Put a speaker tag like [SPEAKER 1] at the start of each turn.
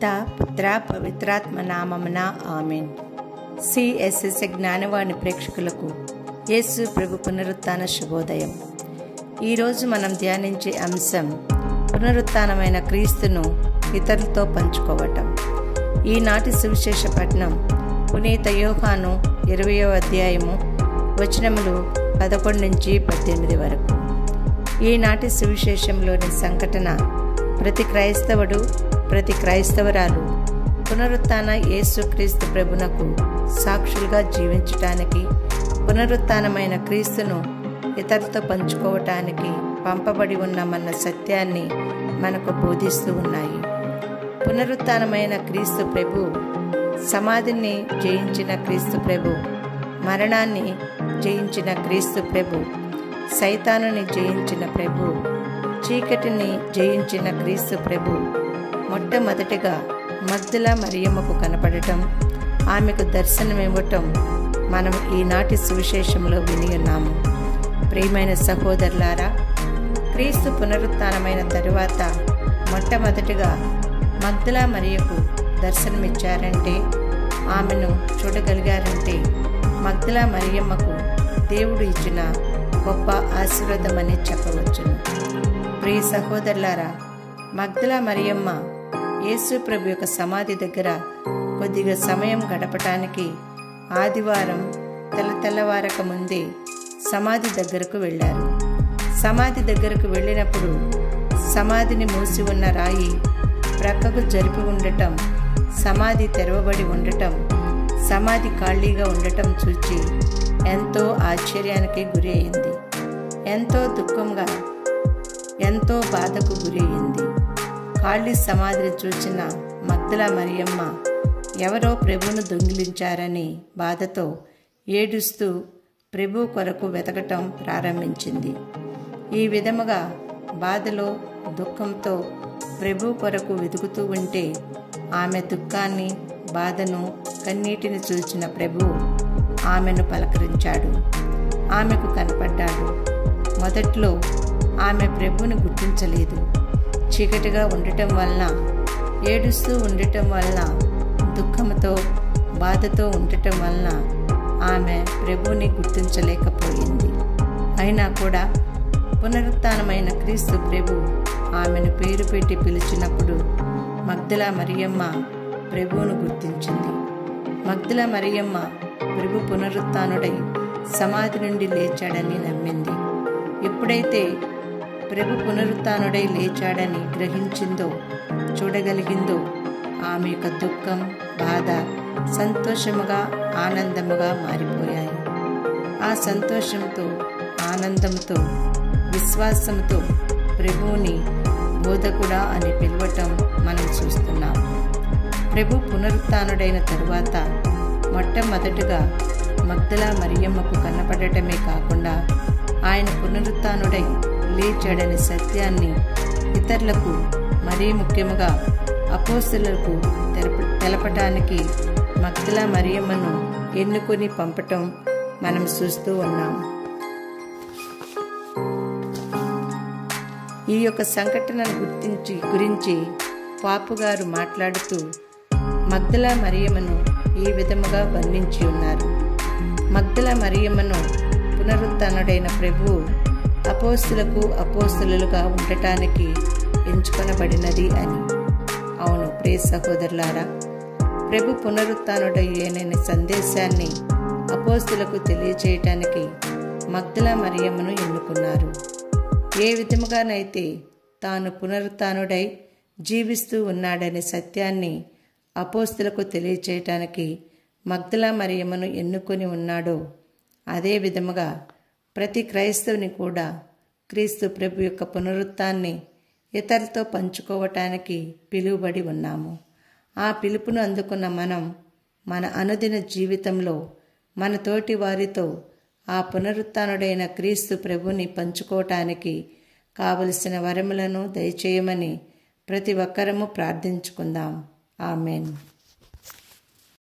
[SPEAKER 1] పిత పుత్ర పవిత్రాత్మ నామమున ఆమెన్ సిఎస్ఎస్ జ్ఞానవాణి ప్రేక్షకులకు యేసు ప్రభు పునరుత్థాన శుభోదయం ఈరోజు మనం ధ్యానించే అంశం పునరుత్థానమైన క్రీస్తును ఇతరులతో పంచుకోవటం ఈనాటి సువిశేష పట్నం పునీత యోహాను ఇరవయో అధ్యాయము వచనములు పదకొండు నుంచి పద్దెనిమిది వరకు ఈనాటి సువిశేషంలోని సంఘటన ప్రతి క్రైస్తవుడు ప్రతి క్రైస్తవరాలు పునరుత్థాన యేసుక్రీస్తు ప్రభునకు సాక్షులుగా జీవించటానికి పునరుత్థానమైన క్రీస్తును ఇతరులతో పంచుకోవటానికి పంపబడి ఉన్నామన్న సత్యాన్ని మనకు బోధిస్తూ ఉన్నాయి పునరుత్థానమైన క్రీస్తు ప్రభు సమాధిని జయించిన క్రీస్తు ప్రభు మరణాన్ని జయించిన క్రీస్తు ప్రభు సైతానుని జయించిన ప్రభు చీకటిని జయించిన క్రీస్తు ప్రభు మొట్టమొదటిగా మద్దుల మరియమ్మకు కనపడటం ఆమెకు దర్శనమివ్వటం మనం ఈనాటి సువిశేషంలో విని ఉన్నాము ప్రియమైన సహోదరులారా క్రీస్తు పునరుత్థానమైన తరువాత మొట్టమొదటిగా మగ్ధుల మరియకు దర్శనమిచ్చారంటే ఆమెను చూడగలిగారంటే మగ్ధుల మరియమ్మకు దేవుడు ఇచ్చిన గొప్ప ఆశీర్వాదమని చెప్పవచ్చును ప్రియ సహోదరులారా మగ్ధుల మరియమ్మ యేసు ప్రభు యొక్క సమాధి దగ్గర కొద్దిగా సమయం గడపటానికి ఆదివారం తెల్ల తెల్లవారక ముందే సమాధి దగ్గరకు వెళ్ళారు సమాధి దగ్గరకు వెళ్ళినప్పుడు సమాధిని మూసి ఉన్న రాయి ప్రక్కకు జరిపి ఉండటం సమాధి తెరవబడి ఉండటం సమాధి ఖాళీగా ఉండటం చూచి ఎంతో ఆశ్చర్యానికి గురి అయింది ఎంతో దుఃఖంగా ఎంతో బాధకు గురి అయింది ఖాళీ సమాధిని చూచిన మగ్ధల మరియమ్మ ఎవరో ప్రభువును దొంగిలించారని బాధతో ఏడుస్తూ ప్రభు కొరకు వెతకటం ప్రారంభించింది ఈ విధముగా బాధలో దుఃఖంతో ప్రభు కొరకు వెతుకుతూ ఉంటే ఆమె దుఃఖాన్ని బాధను కన్నీటిని చూచిన ప్రభు ఆమెను పలకరించాడు ఆమెకు కనపడ్డాడు మొదట్లో ఆమె ప్రభుని గుర్తించలేదు చీకటిగా ఉండటం వలన ఏడుస్తూ ఉండటం వలన దుఃఖంతో బాధతో ఉండటం వలన ఆమె ప్రభుని గుర్తించలేకపోయింది అయినా కూడా పునరుత్నమైన క్రీస్తు ప్రభు ఆమెను పేరు పెట్టి పిలిచినప్పుడు మగ్ధల మరియమ్మ ప్రభువును గుర్తించింది మగ్ధల మరియమ్మ ప్రభు పునరుత్నుడై సమాధి నుండి లేచాడని నమ్మింది ఎప్పుడైతే ప్రభు పునరుత్నుడై లేచాడని గ్రహించిందో చూడగలిగిందో ఆమె యొక్క దుఃఖం బాధ సంతోషముగా ఆనందముగా మారిపోయాయి ఆ సంతోషంతో ఆనందంతో విశ్వాసంతో ప్రభువుని బోధకుడా అని పిలవటం మనం చూస్తున్నాం ప్రభు పునరుత్నుడైన తరువాత మొట్టమొదటిగా మగ్ధల మరియమ్మకు కనపడటమే కాకుండా ఆయన పునరుత్నుడై లేచాడనే సత్యాన్ని ఇతరులకు మరీ ముఖ్యముగా అపోస్తులకు తెలప తెలపటానికి మగ్ధల మరియమ్మను ఎన్నుకొని పంపటం మనం చూస్తూ ఉన్నాం ఈ యొక్క సంఘటనను గుర్తించి గురించి పాపుగారు మాట్లాడుతూ మగ్ధల మరియమ్మను ఈ విధముగా వర్ణించి ఉన్నారు మగ్ధల మరియమ్మను పునరుత్నుడైన ప్రభువు అపోస్తులకు అపోస్తులుగా ఉండటానికి ఎంచుకొనబడినది అని అవును ప్రియ సహోదరులారా ప్రభు పునరుత్నుడయ్యేననే సందేశాన్ని అపోస్తులకు తెలియచేయటానికి మగ్ధల మరియమ్మను ఎన్నుకున్నారు ఏ విధముగానైతే తాను పునరుత్నుడై జీవిస్తూ ఉన్నాడనే సత్యాన్ని అపోస్తులకు తెలియచేయటానికి మగ్ధల మరియమ్మను ఎన్నుకొని ఉన్నాడో అదే విధముగా ప్రతి క్రైస్తవుని కూడా క్రీస్తు ప్రభు యొక్క పునరుత్థాన్ని ఇతరులతో పంచుకోవటానికి పిలువబడి ఉన్నాము ఆ పిలుపును అందుకున్న మనం మన అనుదిన జీవితంలో మన తోటి వారితో ఆ పునరుత్నుడైన క్రీస్తు ప్రభుని పంచుకోవటానికి కావలసిన వరములను దయచేయమని ప్రతి ఒక్కరము ప్రార్థించుకుందాం ఆమెన్